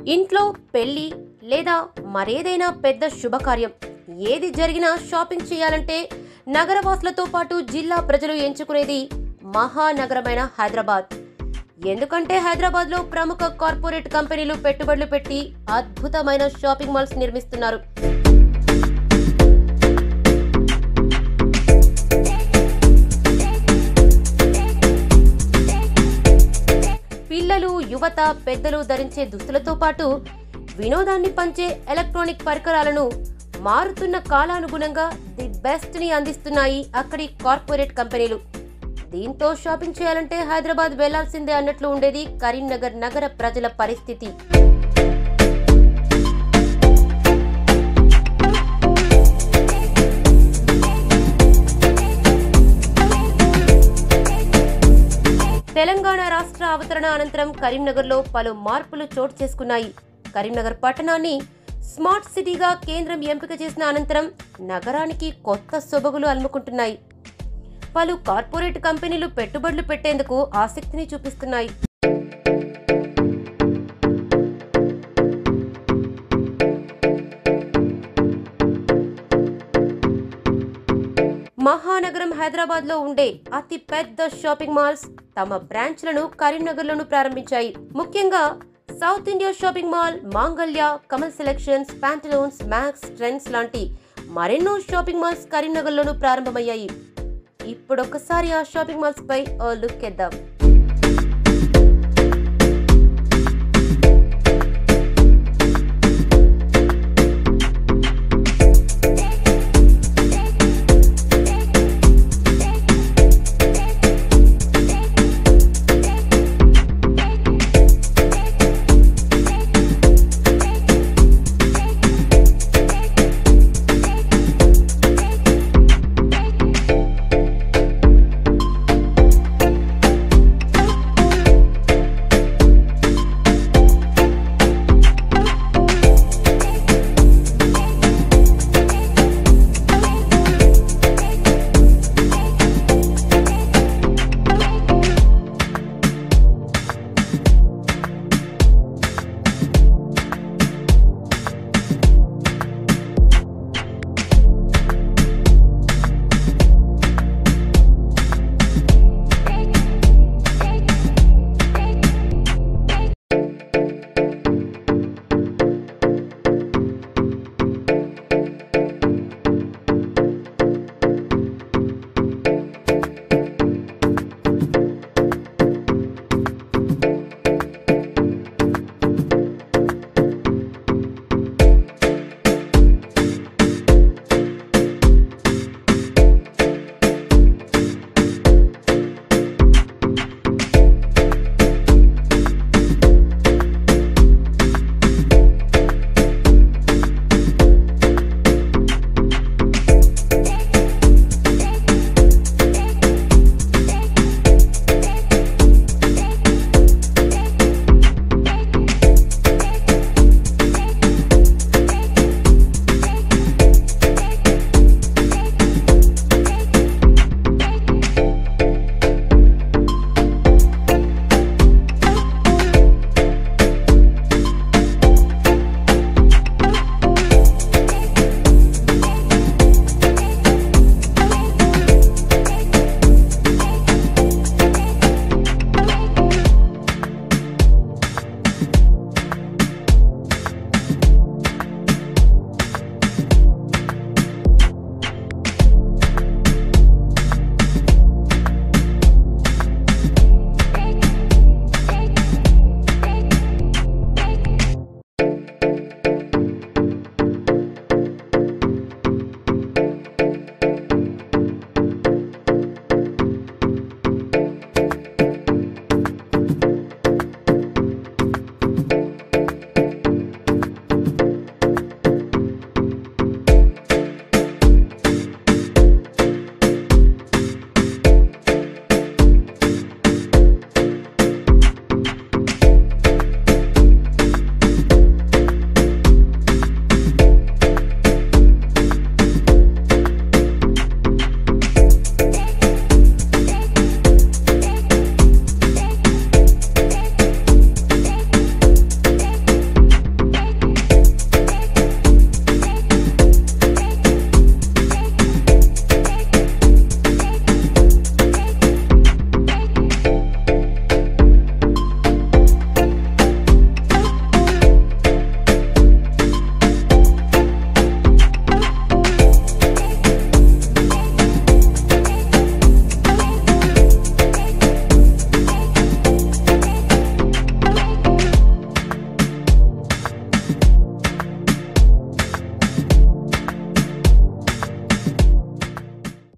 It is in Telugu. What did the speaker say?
ఇంట్లో పెళ్లి లేదా మరేదైనా పెద్ద శుభకార్యం ఏది జరిగినా షాపింగ్ చేయాలంటే నగరవాసులతో పాటు జిల్లా ప్రజలు ఎంచుకునేది మహానగరమైన హైదరాబాద్ ఎందుకంటే హైదరాబాద్లో ప్రముఖ కార్పొరేట్ కంపెనీలు పెట్టుబడులు పెట్టి అద్భుతమైన షాపింగ్ మాల్స్ నిర్మిస్తున్నారు పిల్లలు యువత పెద్దలు ధరించే దుస్తులతో పాటు వినోదాన్ని పంచే ఎలక్ట్రానిక్ పరికరాలను మారుతున్న కాలానుగుణంగా ది బెస్ట్ ని అందిస్తున్నాయి అక్కడి కార్పొరేట్ కంపెనీలు దీంతో షాపింగ్ చేయాలంటే హైదరాబాద్ వెళ్లాల్సిందే అన్నట్లు ఉండేది కరీంనగర్ నగర ప్రజల పరిస్థితి తెలంగాణ రాష్ట్ర అవతరణ అనంతరం కరీంనగర్లో పలు మార్పులు చోటు చేసుకున్నాయి కరీంనగర్ పట్టణాన్ని స్మార్ట్ సిటీగా కేంద్రం ఎంపిక చేసిన అనంతరం నగరానికి కొత్త సొబగులు అలుముకుంటున్నాయి పలు కార్పొరేట్ కంపెనీలు పెట్టుబడులు పెట్టేందుకు ఆసక్తిని చూపిస్తున్నాయి మహానగరం హైదరాబాద్ లో ఉండే అతి పెద్ద షాపింగ్ మాల్స్ తమ బ్రాంచ్లను కరీంనగర్లోను ప్రారంభించాయి ముఖ్యంగా south India shopping mall Mangalya Kamal selections Pantaloons Max Trends లాంటి మరెన్నో షాపింగ్ మాల్స్ కరీంనగర్లోను ప్రారంభమయ్యాయి ఇప్పుడొక్కసారి ఆ షాపింగ్ మాల్స్ పై ఓ లుక్ ఇద్దాం